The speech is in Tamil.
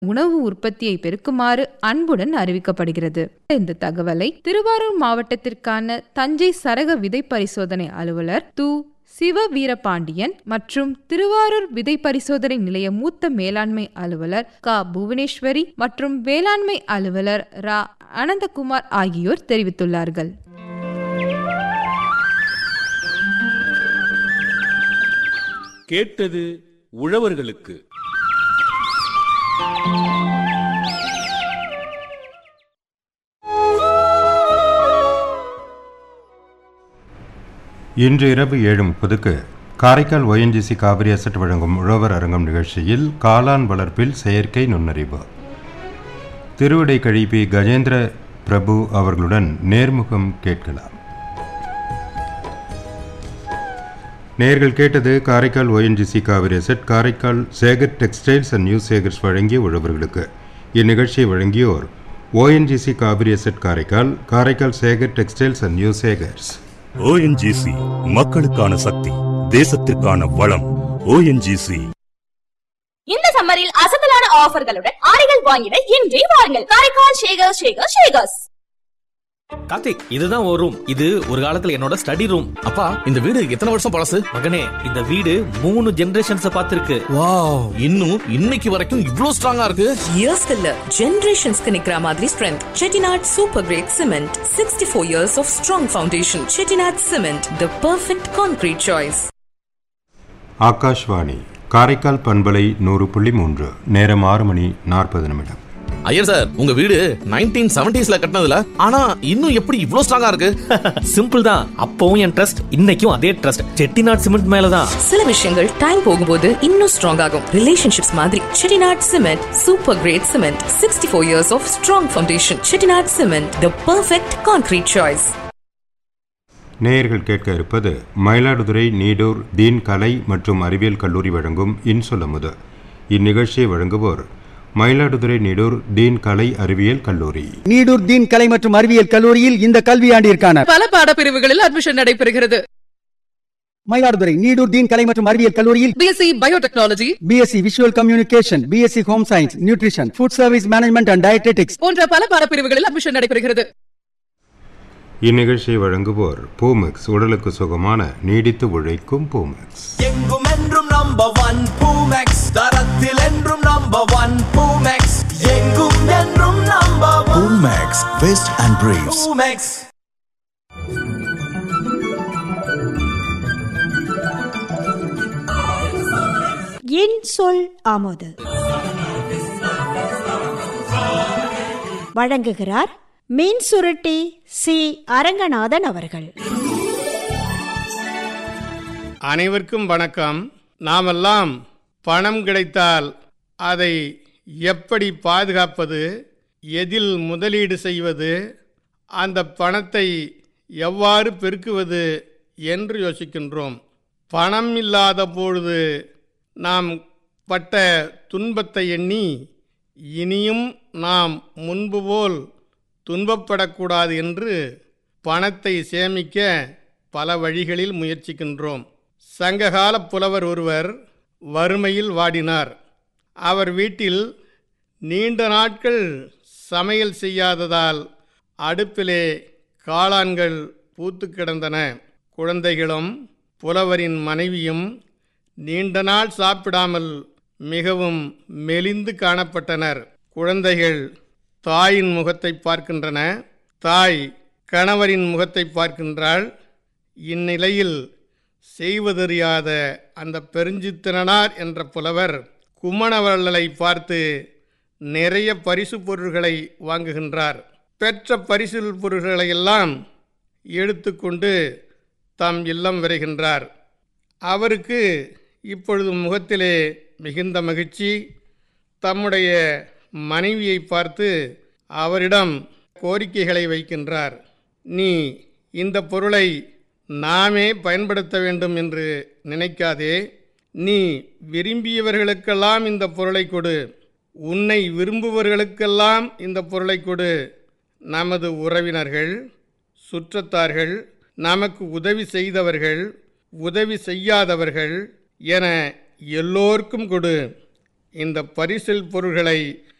உணவு உற்பத்தியை பெருக்குமாறு அன்புடன் அறிவிக்கப்படுகிறது இந்த தகவலை திருவாரூர் மாவட்டத்திற்கான தஞ்சை சரக விதை பரிசோதனை அலுவலர் து சிவ வீரபாண்டியன் மற்றும் திருவாரூர் விதை பரிசோதனை நிலைய மூத்த மேலாண்மை அலுவலர் க புவனேஸ்வரி மற்றும் வேளாண்மை அலுவலர் ரா அனந்தகுமார் ஆகியோர் தெரிவித்துள்ளார்கள் கேட்டது உழவர்களுக்கு இன்று இரவு ஏழு முப்பதுக்கு காரைக்கால் ஒஎன்ஜிசி காவிரி அசட் வழங்கும் உழவர் அரங்கம் நிகழ்ச்சியில் காளான் வளர்ப்பில் செயற்கை நுண்ணறிவு திருவிடை கழிப்பி கஜேந்திர பிரபு அவர்களுடன் நேர்முகம் கேட்கலாம் நேர்கள் கேட்டது Karaikal ONGC Cauvery asset Karaikal Sekar textiles and new Sekar's வழங்கிய உழவர்களுக்கு இந்நிகழ்ச்சியை வழங்கியோர் ONGC Cauvery asset Karaikal Karaikal Sekar textiles and new Sekar's ONGC மக்களுக்கான சக்தி தேசத்திற்கான வளம் ஓஎன்ஜிசி இந்த சம்மரில் அசத்தலான ஆஃபர்களுடன் ஆடைகள் வாங்கிட இன்றே வாருங்கள் காரைக்கால் ஷேகர் ஷேகர் ஷேகர்ஸ் கார்த்திக் இதுதான் ஒரு ரூம் இது ஒரு காலத்துல என்னோட ஸ்டடி ரூம் அப்பா இந்த வீடு எத்தனை வருஷம் பழசு மகனே இந்த வீடு மூணு ஜெனரேஷன்ஸ் பார்த்திருக்கு வாவ் இன்னும் இன்னைக்கு வரைக்கும் இவ்ளோ ஸ்ட்ராங்கா இருக்கு இயர்ஸ்க்கு இல்ல ஜெனரேஷன்ஸ்க்கு நிக்கிற மாதிரி strength Chettinad super great cement sixty four years of strong foundation Chettinad cement the perfect concrete choice Akashvani Karaikal பண்பலை நூறு புள்ளி மூன்று நேரம் ஆறு மணி நாற்பது நிமிடம் ஐயர் சார் உங்க வீடு நைன்டீன் செவன்டிஸ்ல கட்டினதுல ஆனா இன்னும் எப்படி இவ்ளோ ஸ்ட்ராங்கா இருக்கு சிம்பிள் தான் அப்பவும் என் ட்ரஸ்ட் இன்னைக்கும் அதே ட்ரஸ்ட் செட்டிநாட் சிமெண்ட் மேலதான் சில விஷயங்கள் டைம் போகும்போது இன்னும் ஸ்ட்ராங் ஆகும் ரிலேஷன்ஷிப்ஸ் மாதிரி Chettinad cement super great cement sixty four years of strong foundation Chettinad cement the perfect concrete choice நேயர்கள் கேட்க இருப்பது மயிலாடுதுறை நீடூர் தீன் கலை மற்றும் அறிவியல் கல்லூரி வழங்கும் இன்சொலமுது இந்நிகழ்ச்சியை வழங்குவோர் மயிலாடுதுறை நீடூர் தீன் கலை அறிவியல் கல்லூரி நீடூர் தீன் கலை மற்றும் அறிவியல் கல்லூரியில் இந்த கல்வியாண்டிற்கான பல பாடப்பிரிவுகளில் அட்மிஷன் நடைபெறுகிறது மயிலாடுதுறை நீடூர் தீன் கலை மற்றும் அறிவியல் கல்லூரியில் BSc biotechnology BSc visual communication BSc home science nutrition food service management and dietetics போன்ற பல பாடப்பிரிவுகளில் அட்மிஷன் நடைபெறுகிறது இந்நிகழ்ச்சியை வழங்குவோர் பூமெக்ஸ் உடலுக்கு சுகமான நீடித்து உழைக்கும் பூமெக்ஸ் எங்கும் என்றும் நம்பர் ஒன் பூமெக்ஸ் தரத்தில் என்றும் நம்பர் ஒன் பூமெக்ஸ் எங்கும் என்றும் number one max vest and briefs Poomex என் சொல் ஆமோது வழங்குகிறார் மீன் சுருட்டி சி அரங்கநாதன் அவர்கள் அனைவருக்கும் வணக்கம் நாமெல்லாம் பணம் கிடைத்தால் அதை எப்படி பாதுகாப்பது எதில் முதலீடு செய்வது அந்த பணத்தை எவ்வாறு பெருக்குவது என்று யோசிக்கின்றோம் பணம் இல்லாத பொழுது நாம் பட்ட துன்பத்தை எண்ணி இனியும் நாம் முன்பு போல் துன்பப்படக்கூடாது என்று பணத்தை சேமிக்க பல வழிகளில் முயற்சிக்கின்றோம் சங்ககால புலவர் ஒருவர் வறுமையில் வாடினார் அவர் வீட்டில் நீண்ட நாட்கள் சமையல் செய்யாததால் அடுப்பிலே காளான்கள் பூத்து கிடந்தன குழந்தைகளும் புலவரின் மனைவியும் நீண்ட நாள் சாப்பிடாமல் மிகவும் மெலிந்து காணப்பட்டனர் குழந்தைகள் தாயின் முகத்தை பார்க்கின்றன தாய் கணவரின் முகத்தை பார்க்கின்றாள் இந்நிலையில் செய்வதறியாத அந்த பெருஞ்சித்திரனார் என்ற புலவர் கும்மணவள்ளலை பார்த்து நிறைய பரிசு பொருள்களை வாங்குகின்றார் பெற்ற பரிசு பொருள்களையெல்லாம் எடுத்துக்கொண்டு தம் இல்லம் விரைகின்றார் அவருக்கு இப்பொழுது முகத்திலே மிகுந்த மகிழ்ச்சி தம்முடைய மனைவியை பார்த்து அவரிடம் கோரிக்கைகளை வைக்கின்றார் நீ இந்த பொருளை நாமே பயன்படுத்த வேண்டும் என்று நினைக்காதே நீ விரும்பியவர்களுக்கெல்லாம் இந்த பொருளை கொடு உன்னை விரும்புவர்களுக்கெல்லாம் இந்த பொருளை கொடு நமது உறவினர்கள் சுற்றத்தார்கள் நமக்கு உதவி செய்தவர்கள் உதவி செய்யாதவர்கள் என எல்லோருக்கும் கொடு இந்த பரிசில் பொருள்களை